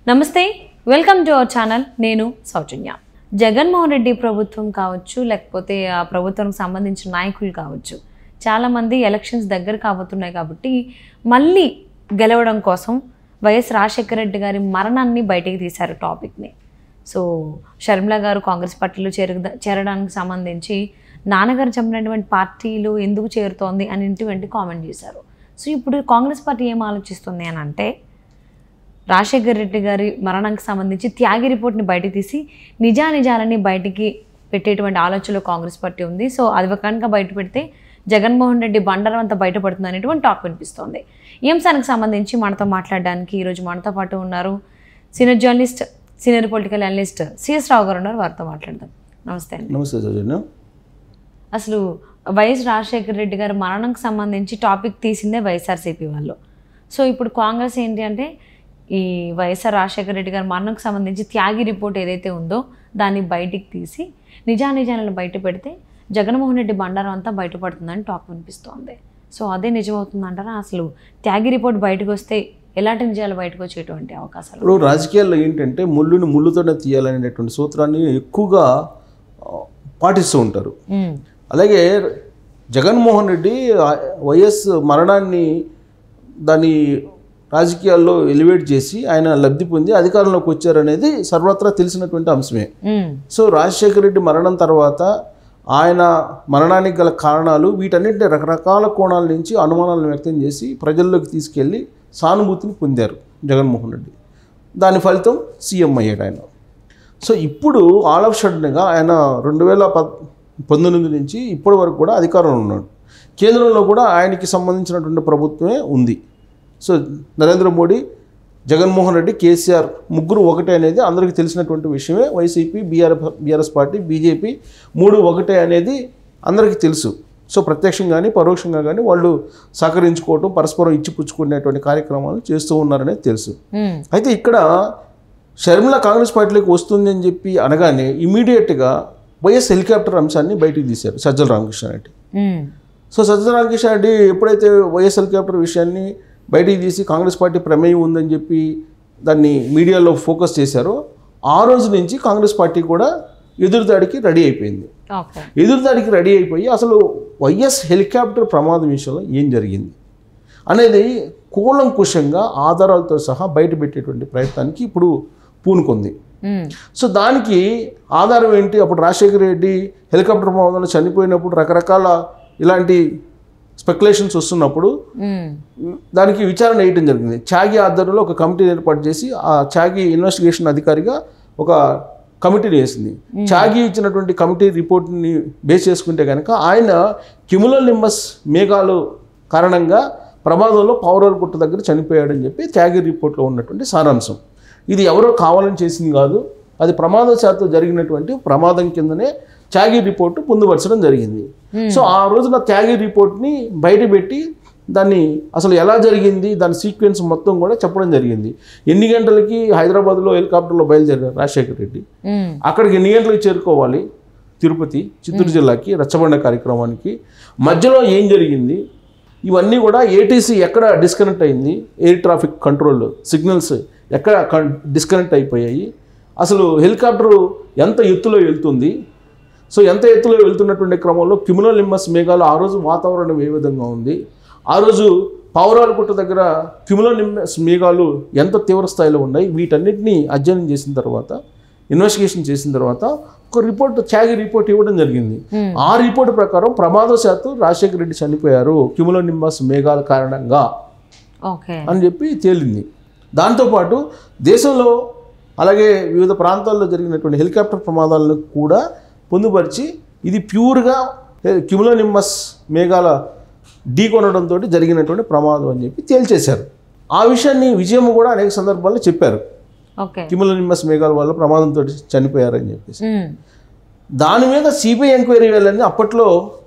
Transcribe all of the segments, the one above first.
నమస్తే welcome to our channel నేను సౌజన్య జగన్మోహన్ రెడ్డి ప్రభుత్వం కావచ్చు లేకపోతే ఆ ప్రభుత్వానికి సంబంధించిన నాయకులు కావచ్చు చాలామంది ఎలక్షన్స్ దగ్గర కాబోతున్నాయి కాబట్టి మళ్ళీ గెలవడం కోసం వైఎస్ రాజశేఖర రెడ్డి గారి మరణాన్ని బయటికి తీశారు టాపిక్ని సో షర్మిల గారు కాంగ్రెస్ పార్టీలో చేర చేరడానికి సంబంధించి నాన్నగారు చెప్పినటువంటి పార్టీలు ఎందుకు చేరుతోంది అనేటువంటి కామెంట్ చేశారు సో ఇప్పుడు కాంగ్రెస్ పార్టీ ఏం ఆలోచిస్తుంది అని అంటే రాజశేఖర్ రెడ్డి గారి మరణానికి సంబంధించి త్యాగి రిపోర్ట్ని బయటికి తీసి నిజానిజాలని బయటికి పెట్టేటువంటి ఆలోచనలో కాంగ్రెస్ పార్టీ ఉంది సో అది కనుక బయట పెడితే జగన్మోహన్ రెడ్డి బండారం అంతా బయటపడుతుంది అనేటువంటి టాక్ వినిపిస్తోంది ఈ అంశానికి సంబంధించి మనతో మాట్లాడడానికి ఈరోజు మనతో పాటు ఉన్నారు senior journalist senior political analyst CS Rao garu ఉన్నారు వారితో మాట్లాడదాం నమస్తే అండి నమస్తే సౌజన్య అసలు వైఎస్ రాజశేఖర రెడ్డి గారి మరణంకి సంబంధించి టాపిక్ తీసిందే వైఎస్ఆర్సీపీ వాళ్ళు సో ఇప్పుడు కాంగ్రెస్ ఏంటి అంటే ఈ వైఎస్ఆర్ రాజశేఖర రెడ్డి గారి మరణంకి సంబంధించి త్యాగి రిపోర్ట్ ఏదైతే ఉందో దాన్ని బయటికి తీసి నిజానిజాలను బయట పెడితే జగన్మోహన్ రెడ్డి బండారం అంతా బయటపడుతుందని టాక్ వినిపిస్తోంది సో అదే నిజమవుతుందంటారా అసలు త్యాగి రిపోర్ట్ బయటకు వస్తే ఎలాంటి నిజాలు బయటకు వచ్చేటువంటి అవకాశాలు ఇప్పుడు రాజకీయాల్లో ఏంటంటే ముళ్ళుని ముళ్ళుతోనే తీయాలనేటువంటి సూత్రాన్ని ఎక్కువగా ఆ, పాటిస్తూ ఉంటారు ఉమ్, అలాగే జగన్మోహన్ రెడ్డి ఆ, వైఎస్ మరణాన్ని దాన్ని రాజకీయాల్లో ఎలివేట్ చేసి ఆయన లబ్ధి పొంది అధికారంలోకి వచ్చారనేది సర్వత్రా తెలిసినటువంటి అంశమే ఉమ్, సో రాజశేఖర రెడ్డి మరణం తర్వాత ఆయన మరణానికి గల కారణాలు వీటన్నిటిని రకరకాల కోణాల నుంచి అనుమానాలను వ్యక్తం చేసి ప్రజల్లోకి తీసుకెళ్ళి సానుభూతిని పొందారు జగన్మోహన్ రెడ్డి దాని ఫలితం సీఎం అయ్యాడు ఆయన సో ఇప్పుడు ఆల్ ఆఫ్ సడన్గా ఆయన రెండు వేల పద్ పంతొమ్మిది నుంచి ఇప్పటి వరకు కూడా అధికారంలో ఉన్నాడు కేంద్రంలో కూడా ఆయనకి సంబంధించినటువంటి ప్రభుత్వమే ఉంది సో నరేంద్ర మోడీ జగన్మోహన్ రెడ్డి కేసీఆర్ ముగ్గురు ఒకటే అనేది అందరికీ తెలిసినటువంటి విషయమే YCP BR BRS party BJP మూడు ఒకటే అనేది అందరికీ తెలుసు సో ప్రత్యక్షంగా కానీ పరోక్షంగా కానీ వాళ్ళు సహకరించుకోవటం పరస్పరం ఇచ్చిపుచ్చుకునేటువంటి కార్యక్రమాలు చేస్తూ ఉన్నారనేది తెలుసు ఉమ్, అయితే ఇక్కడ షర్మిల కాంగ్రెస్ పార్టీలోకి వస్తుంది అని చెప్పి అనగానే ఇమీడియట్గా వైఎస్ హెలికాప్టర్ అంశాన్ని బయటికి తీశారు సజ్జల రామకృష్ణ రెడ్డి ఉమ్, సో సజ్జల రామకృష్ణ రెడ్డి ఎప్పుడైతే వైఎస్ హెలికాప్టర్ విషయాన్ని బయటికి తీసి కాంగ్రెస్ పార్టీ ప్రమేయం ఉందని చెప్పి దాన్ని మీడియాలో ఫోకస్ చేశారో ఆ రోజు నుంచి కాంగ్రెస్ పార్టీ కూడా ఎదురుదాడికి రెడీ అయిపోయింది ఓకే ఎదురుదాడికి రెడీ అయిపోయి అసలు వైఎస్ హెలికాప్టర్ ప్రమాదం విషయంలో ఏం జరిగింది అనేది కూలంకుషంగా ఆధారాలతో సహా బయటపెట్టేటువంటి ప్రయత్నానికి ఇప్పుడు పూనుకుంది ఉమ్, సో దానికి ఆధారం ఏంటి అప్పుడు రాజశేఖర రెడ్డి హెలికాప్టర్ ప్రమాదంలో చనిపోయినప్పుడు రకరకాల ఇలాంటి స్పెక్యులేషన్స్ వస్తున్నప్పుడు ఉమ్, దానికి విచారణ వేయటం జరిగింది చాగి ఆధ్వర్యంలో ఒక కమిటీని ఏర్పాటు చేసి ఆ చాగి ఇన్వెస్టిగేషన్ అధికారిగా ఒక కమిటీని వేసింది చాగి ఇచ్చినటువంటి కమిటీ రిపోర్ట్ని బేస్ చేసుకుంటే కనుక ఆయన కిముల నిమ్మస్ మేఘాలు కారణంగా ప్రమాదంలో పౌరాల గుట్ట దగ్గర చనిపోయాడని చెప్పి త్యాగి రిపోర్ట్లో ఉన్నటువంటి సారాంశం ఇది ఎవరో కావాలని చేసింది కాదు అది ప్రమాదశాత్తు జరిగినటువంటి ప్రమాదం కిందనే త్యాగి రిపోర్టు పొందుపరచడం జరిగింది సో ఆ రోజున త్యాగి రిపోర్ట్ని బయటపెట్టి దాన్ని అసలు ఎలా జరిగింది దాని సీక్వెన్స్ మొత్తం కూడా చెప్పడం జరిగింది ఎన్ని గంటలకి హైదరాబాద్లో హెలికాప్టర్లో బయలుదేరారు రాజశేఖర్ రెడ్డి ఉమ్, అక్కడికి ఎన్ని గంటలకు చేరుకోవాలి తిరుపతి చిత్తూరు జిల్లాకి రచ్చబండ కార్యక్రమానికి మధ్యలో ఏం జరిగింది ఇవన్నీ కూడా ఏటీసీ ఎక్కడ డిస్కనెక్ట్ అయింది ఎయిర్ ట్రాఫిక్ కంట్రోల్ సిగ్నల్స్ ఎక్కడ డిస్కనెక్ట్ అయిపోయాయి అసలు హెలికాప్టరు ఎంత ఎత్తులో వెళ్తుంది సో ఎంత ఎత్తులో వెళ్తున్నటువంటి క్రమంలో క్యుములోలిమ్మస్ మేఘాలు ఆ రోజు వాతావరణం ఏ విధంగా ఉంది ఆ రోజు పౌరాలకుట్ట దగ్గర క్యుములోనిమ్మస్ మేఘాలు ఎంత తీవ్ర స్థాయిలో ఉన్నాయి వీటన్నిటిని అధ్యయనం చేసిన తర్వాత ఇన్వెస్టిగేషన్ చేసిన తర్వాత ఒక రిపోర్ట్ త్యాగి రిపోర్ట్ ఇవ్వడం జరిగింది ఆ రిపోర్ట్ ప్రకారం ప్రమాదశాత్తు రాజశేఖర రెడ్డి చనిపోయారు క్యుములోనిమ్మస్ మేఘాల కారణంగా ఓకే అని చెప్పి తేలింది దాంతోపాటు దేశంలో అలాగే వివిధ ప్రాంతాల్లో జరిగినటువంటి హెలికాప్టర్ ప్రమాదాలను కూడా పొందుపరిచి ఇది ప్యూర్గా క్యుములోనిమ్మస్ మేఘాల ఢీకొనడంతో జరిగినటువంటి ప్రమాదం అని చెప్పి తేల్చేశారు ఆ విషయాన్ని విజయం కూడా అనేక సందర్భాల్లో చెప్పారు ఓకే క్యుములోనిమ్మస్ మేఘాల వల్ల ప్రమాదంతో చనిపోయారని చెప్పేసి ఉమ్, దాని మీద సిబిఐ ఎంక్వైరీ వేయాలని అప్పట్లో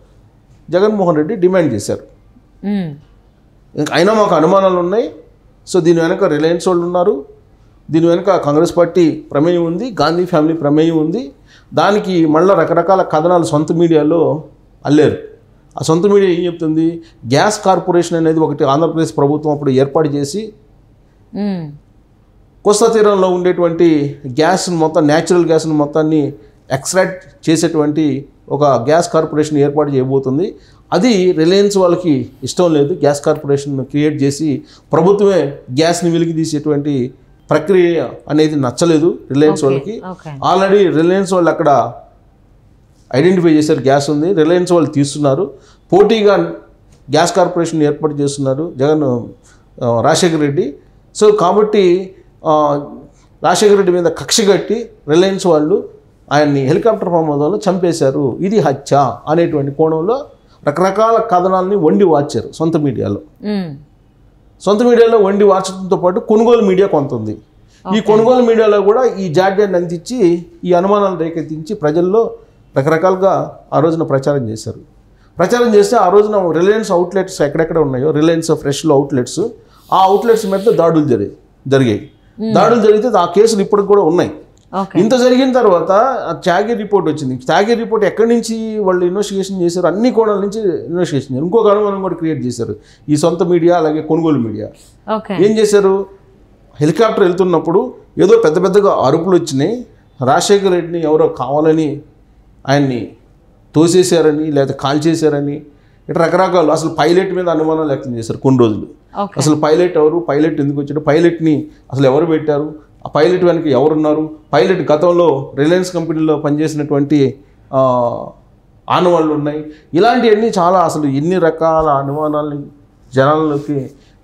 జగన్మోహన్ రెడ్డి డిమాండ్ చేశారు ఉమ్, ఇంకా అయినా మాకు అనుమానాలు ఉన్నాయి సో దీని వెనక రిలయన్స్ వాళ్ళు ఉన్నారు దీని వెనక కాంగ్రెస్ పార్టీ ప్రమేయం ఉంది గాంధీ ఫ్యామిలీ ప్రమేయం ఉంది దానికి మళ్ళీ రకరకాల కథనాలు సొంత మీడియాలో అల్లారు ఆ సొంత మీడియా ఏం చెప్తుంది గ్యాస్ కార్పొరేషన్ అనేది ఒకటి ఆంధ్రప్రదేశ్ ప్రభుత్వం అప్పుడు ఏర్పాటు చేసి ఉమ్, కోస్తా తీరంలో ఉండేటువంటి గ్యాస్ను మొత్తం న్యాచురల్ గ్యాస్ను మొత్తాన్ని ఎక్స్ట్రాక్ట్ చేసేటువంటి ఒక గ్యాస్ కార్పొరేషన్ ఏర్పాటు చేయబోతుంది అది రిలయన్స్ వాళ్ళకి ఇష్టం లేదు గ్యాస్ కార్పొరేషన్ క్రియేట్ చేసి ప్రభుత్వమే గ్యాస్ని వెలికి తీసేటువంటి ప్రక్రియ అనేది నచ్చలేదు రిలయన్స్ వాళ్ళకి ఓకే ఆల్రెడీ రిలయన్స్ వాళ్ళు అక్కడ ఐడెంటిఫై చేశారు గ్యాస్ ఉంది రిలయన్స్ వాళ్ళు తీస్తున్నారు పోటీగా గ్యాస్ కార్పొరేషన్ ఏర్పాటు చేస్తున్నారు జగన్ ఆ, రాజశేఖర రెడ్డి సో కాబట్టి ఆ, రాజశేఖర రెడ్డి మీద కక్ష కట్టి రిలయన్స్ వాళ్ళు ఆయన్ని హెలికాప్టర్ ప్రమాదంలో చంపేశారు ఇది హత్య అనేటువంటి కోణంలో రకరకాల కథనాలని వండి వార్చారు సొంత మీడియాలో మ్మ్. సొంత మీడియాలో వండి వార్చడంతో పాటు కొనుగోలు మీడియా కొంత ఉంది ఈ కొనుగోలు మీడియాలో కూడా ఈ జాడ్యాన్ని అందించి ఈ అనుమానాలు రేకెత్తించి ప్రజల్లో రకరకాలుగా ఆ రోజున ప్రచారం చేశారు ప్రచారం చేస్తే ఆ రోజున రిలయన్స్ అవుట్లెట్స్ ఎక్కడెక్కడ ఉన్నాయో రిలయన్స్ ఫ్రెష్లో అవుట్లెట్స్ ఆ అవుట్లెట్స్ మీద దాడులు జరిగాయి జరిగాయి దాడులు జరిగితే ఆ కేసులు ఇప్పటికి కూడా ఉన్నాయి ఓకే ఇంత జరిగిన తర్వాత ఆ త్యాగి రిపోర్ట్ వచ్చింది త్యాగి రిపోర్ట్ ఎక్కడి నుంచి వాళ్ళు ఇన్వెస్టిగేషన్ చేశారు అన్ని కోణాల నుంచి ఇన్వెస్టిగేషన్ చేశారు ఇంకొక అనుమానం కూడా క్రియేట్ చేశారు ఈ సొంత మీడియా అలాగే కొనుగోలు మీడియా ఓకే ఏం చేశారు హెలికాప్టర్ వెళ్తున్నప్పుడు ఏదో పెద్ద పెద్దగా అరుపులు వచ్చినాయి రాజశేఖర రెడ్డిని ఎవరో కావాలని ఆయన్ని తోసేశారని లేదా కాల్ చేశారని ఇట్లా రకరకాలు అసలు పైలట్ మీద అనుమానాలు వ్యక్తం చేశారు కొన్ని రోజులు ఓకే అసలు పైలట్ ఎవరు పైలట్ ఎందుకు వచ్చాడు పైలట్ని అసలు ఎవరు పెట్టారు ఆ పైలట్ వెనక ఎవరున్నారు పైలట్ గతంలో రిలయన్స్ కంపెనీలో పనిచేసినటువంటి ఆ, ఆనవాళ్ళు ఉన్నాయి ఇలాంటివన్నీ చాలా అసలు ఎన్ని రకాల అనుమానాలని జనాల్లోకి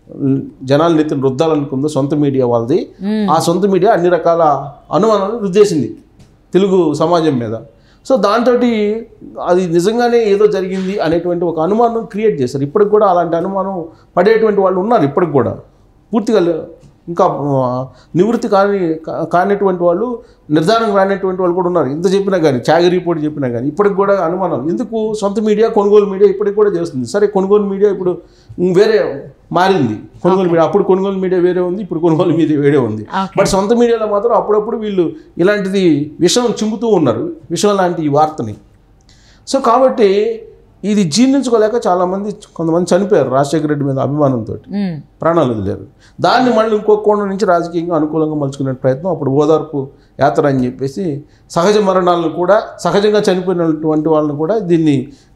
జనాల నెత్తిని రుద్దాలనుకుందో సొంత మీడియా వాళ్ళది ఆ సొంత మీడియా అన్ని రకాల అనుమానాలు రుద్దేసింది తెలుగు సమాజం మీద సో దాంతో అది నిజంగానే ఏదో జరిగింది అనేటువంటి ఒక అనుమానం క్రియేట్ చేశారు ఇప్పటికి కూడా అలాంటి అనుమానం పడేటువంటి వాళ్ళు ఉన్నారు ఇప్పటికి కూడా పూర్తిగా లే- ఇంకా ఆ, నివృత్తి కాని కా- కానిటువంటి వాళ్ళు నిర్ధారణ రానటువంటి వాళ్ళు కూడా ఉన్నారు ఇంత చెప్పినా కానీ చాగి రిపోర్ట్ చెప్పినా కానీ ఇప్పటికి కూడా అనుమానం ఎందుకు సొంత మీడియా కొనుగోలు మీడియా ఇప్పటికి కూడా చేస్తుంది సరే కొనుగోలు మీడియా ఇప్పుడు వేరే మారింది కొనుగోలు మీడియా అప్పుడు కొనుగోలు మీడియా వేరే ఉంది ఇప్పుడు కొనుగోలు మీడియా వేరే ఉంది ఓకే బట్ సొంత మీడియాలో మాత్రం అప్పుడప్పుడు వీళ్ళు ఇలాంటిది విషయం చింపుతూ ఉన్నారు విషయం లాంటి ఈ వార్తని సో కాబట్టి ఇది జీర్ణించుకోలేక చాలామంది కొంతమంది చనిపోయారు రాజశేఖర రెడ్డి మీద అభిమానంతో మ్మ్. ప్రాణాలు వదిలేరు దాన్ని మళ్ళీ ఇంకో కోణం నుంచి రాజకీయంగా అనుకూలంగా మలుచుకునే ప్రయత్నం అప్పుడు ఓదార్పు యాత్ర అని చెప్పేసి సహజ మరణాలను కూడా సహజంగా చనిపోయినటువంటి వాళ్ళని కూడా దీన్ని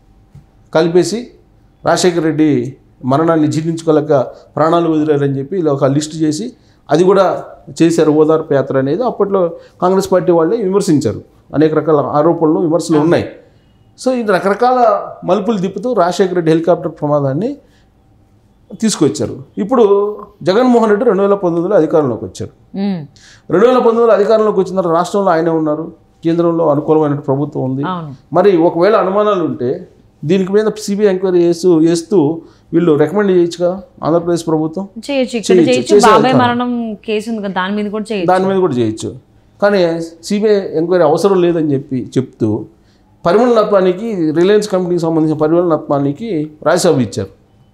కలిపేసి రాజశేఖర రెడ్డి మరణాన్ని జీర్ణించుకోలేక ప్రాణాలు వదిలేరని చెప్పి ఇలా ఒక లిస్ట్ చేసి అది కూడా చేశారు ఓదార్పు యాత్ర అనేది అప్పట్లో కాంగ్రెస్ పార్టీ వాళ్ళే విమర్శించారు అనేక రకాల ఆరోపణలు విమర్శలు ఉన్నాయి సో ఇది రకరకాల మలుపులు తిప్పుతూ రాజశేఖర రెడ్డి హెలికాప్టర్ ప్రమాదాన్ని తీసుకొచ్చారు ఇప్పుడు జగన్మోహన్ రెడ్డి రెండు వేల పంతొమ్మిదిలో అధికారంలోకి వచ్చారు మ్మ్. రెండు వేల పంతొమ్మిదిలో అధికారంలోకి వచ్చిన తర్వాత రాష్ట్రంలో ఆయనే ఉన్నారు కేంద్రంలో అనుకూలమైన ప్రభుత్వం ఉంది అవును మరి ఒకవేళ అనుమానాలు ఉంటే దీనికి మీద సిబిఐ ఎంక్వైరీ చేస్తూ చేస్తూ వీళ్ళు రికమెండ్ చేయొచ్చు కదా ఆంధ్రప్రదేశ్ ప్రభుత్వం చేయొచ్చు ఇక్కడ చేయొచ్చు, చేయొచ్చు చేసే బాబాయ్ వెళ్తాను. మరణం కేసు ఉంది కదా దాని మీద కూడా చేయొచ్చు దాని మీద కూడా చేయొచ్చు కానీ సిబిఐ ఎంక్వైరీ అవసరం లేదని చెప్పి చెప్తూ పరిమళ నత్వానికి రిలయన్స్ కంపెనీకి సంబంధించిన పరిమళ నత్వానికి రాజ్యసభ ఇచ్చారు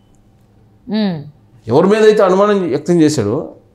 మ్మ్. ఎవరి మీద అయితే అనుమానం వ్యక్తం చేశాడో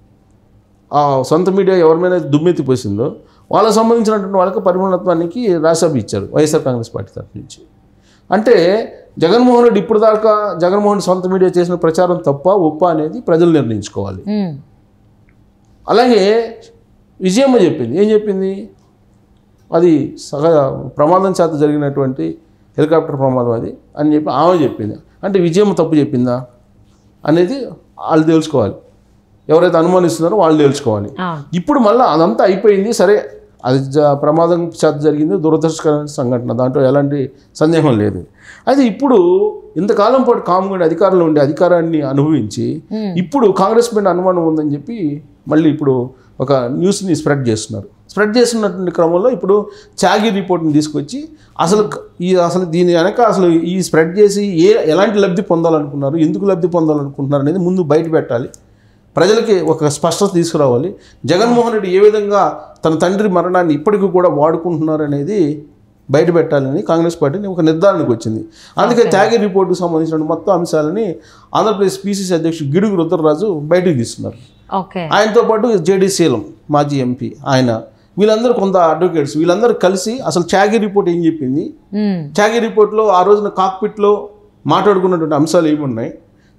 ఆ సొంత మీడియా ఎవరి మీద అయితే దుమ్మెత్తి పోసిందో వాళ్ళకి సంబంధించినటువంటి వాళ్ళకి పరిమళత్వానికి రాజ్యసభ ఇచ్చారు వైఎస్ఆర్ కాంగ్రెస్ పార్టీ తరఫు నుంచి అంటే జగన్మోహన్ రెడ్డి ఇప్పుడు దాకా జగన్మోహన్ సొంత మీడియా చేసిన ప్రచారం తప్ప ఒప్ప అనేది ప్రజలు నిర్ణయించుకోవాలి మ్మ్. అలాగే విజయమ్మ చెప్పింది ఏం చెప్పింది అది సగ ప్రమాదం చేత జరిగినటువంటి హెలికాప్టర్ ప్రమాదం అది అని చెప్పి ఆమె చెప్పింది అంటే విజయమ్మ తప్పు చెప్పిందా అనేది వాళ్ళు తెలుసుకోవాలి ఎవరైతే అనుమానిస్తున్నారో వాళ్ళు తెలుసుకోవాలి అవును ఇప్పుడు మళ్ళీ అదంతా అయిపోయింది సరే అది జ- ప్రమాదం చేత జరిగింది దురదృష్టకరమైన సంఘటన దాంట్లో ఎలాంటి సందేహం లేదు అయితే ఇప్పుడు ఇంతకాలం పాటు కామ్గా అధికారంలో ఉండే అధికారాన్ని అనుభవించి మ్మ్. ఇప్పుడు కాంగ్రెస్ పైన అనుమానం ఉందని చెప్పి మళ్ళీ ఇప్పుడు ఒక న్యూస్ని స్ప్రెడ్ చేస్తున్నారు స్ప్రెడ్ చేస్తున్నటువంటి క్రమంలో ఇప్పుడు చాగి రిపోర్ట్ని తీసుకొచ్చి అసలు క- ఈ అసలు దీని వెనక అసలు ఈ స్ప్రెడ్ చేసి ఏ ఎలాంటి లబ్ధి పొందాలనుకున్నారు ఎందుకు లబ్ధి పొందాలనుకుంటున్నారు అనేది ముందు బయట పెట్టాలి ప్రజలకి ఒక స్పష్టత తీసుకురావాలి జగన్మోహన్ రెడ్డి ఏ విధంగా తన తండ్రి మరణాన్ని ఇప్పటికీ కూడా వాడుకుంటున్నారు అనేది బయట పెట్టాలని కాంగ్రెస్ పార్టీని ఒక నిర్ధారణకు వచ్చింది అందుకే త్యాగి రిపోర్టుకు సంబంధించిన మొత్తం అంశాలని ఆంధ్రప్రదేశ్ పిసిసి అధ్యక్షుడు గిడుగు రుద్రరాజు బయటకు తీస్తున్నారు ఓకే ఆయనతో పాటు జేడీ శీలం మాజీ ఎంపీ ఆయన వీళ్ళందరూ కొంత అడ్వకేట్స్ వీళ్ళందరూ కలిసి అసలు త్యాగి రిపోర్ట్ ఏం చెప్పింది మ్మ్. త్యాగి రిపోర్ట్లో ఆ రోజున కాక్పిట్లో మాట్లాడుకున్నటువంటి అంశాలు ఏమున్నాయి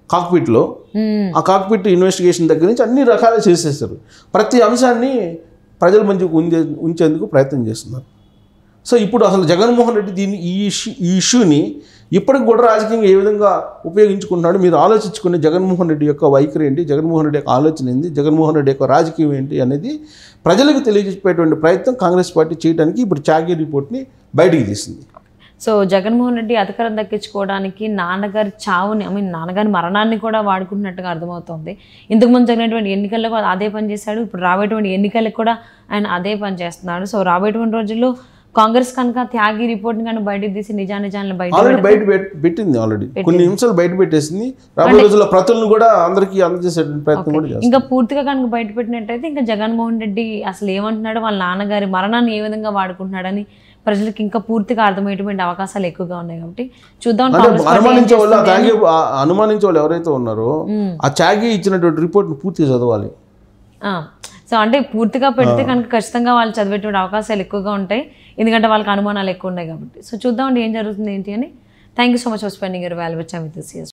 కాక్పిట్లో మ్మ్. ఆ కాక్పిట్ ఇన్వెస్టిగేషన్ దగ్గర నుంచి అన్ని రకాలు చేసేసారు ప్రతి అంశాన్ని ప్రజల మధ్యకు ఉంచే ఉంచేందుకు ప్రయత్నం చేస్తున్నారు సో ఇప్పుడు అసలు జగన్మోహన్ రెడ్డి దీన్ని ఈ ఇష్యూ ఈ ఇష్యూని ఇప్పటికి కూడా రాజకీయంగా ఏ విధంగా ఉపయోగించుకుంటున్నాడు మీరు ఆలోచించుకునే జగన్మోహన్ రెడ్డి యొక్క వైఖరి ఏంటి జగన్మోహన్ రెడ్డి యొక్క ఆలోచన ఏంటి జగన్మోహన్ రెడ్డి యొక్క రాజకీయం ఏంటి అనేది ప్రజలకు తెలియజేసేటువంటి ప్రయత్నం కాంగ్రెస్ పార్టీ చేయడానికి ఇప్పుడు చాగి రిపోర్ట్ని బయటికి తీసింది సో జగన్మోహన్ రెడ్డి అధికారం దక్కించుకోవడానికి నాన్నగారి చావుని ఐ మీన్ నాన్నగారి మరణాన్ని కూడా వాడుకుంటున్నట్టుగా అర్థమవుతోంది ఇంతకుముందు జరిగినటువంటి ఎన్నికల్లో కూడా అదే పని చేశాడు ఇప్పుడు రాబోయేటువంటి ఎన్నికలకు కూడా ఆయన అదే పని చేస్తున్నాడు సో రాబోయేటువంటి రోజుల్లో కాంగ్రెస్ కనుక త్యాగి రిపోర్ట్ని కానీ బయటకు తీసి నిజానిజాలను బయట ఆల్రెడీ బయట పెట్- పెట్టింది ఆల్రెడీ కొన్ని నిమిషాలు బయట పెట్టేసింది రాబోయే రోజుల్లో ప్రతులను కూడా అందరికీ అందజేసేటువంటి ప్రయత్నం కూడా చేస్తుంది ఇంకా పూర్తిగా కనుక బయట పెట్టినట్టయితే ఇంకా జగన్మోహన్ రెడ్డి అసలు ఏమంటున్నాడు వాళ్ళ నాన్నగారి మరణాన్ని ఏ విధంగా వాడుకుంటున్నాడని ప్రజలకు ఇంకా పూర్తిగా అర్థమయ్యేటువంటి అవకాశాలు ఎక్కువగా ఉన్నాయి కాబట్టి చూద్దాం అంటే కాంగ్రెస్ పార్టీ ఏం అనుమానించే వాళ్ళు ఆ చేస్తుంది త్యాగి ఆ అనుమానించే వాళ్ళు ఎవరైతే ఉన్నారో మ్మ్. ఆ త్యాగి ఇచ్చినటువంటి రిపోర్ట్ని పూర్తిగా చదవాలి ఆ, సో అంటే పూర్తిగా పెడితే కనుక ఖచ్చితంగా వాళ్ళు చదివేటువంటి అవకాశాలు ఎక్కువగా ఉంటాయి ఎందుకంటే వాళ్ళకి అనుమానాలు ఎక్కువ ఉన్నాయి కాబట్టి సో చూద్దామండి ఏం జరుగుతుంది ఏంటి అని thank you so much for spending your valuable time with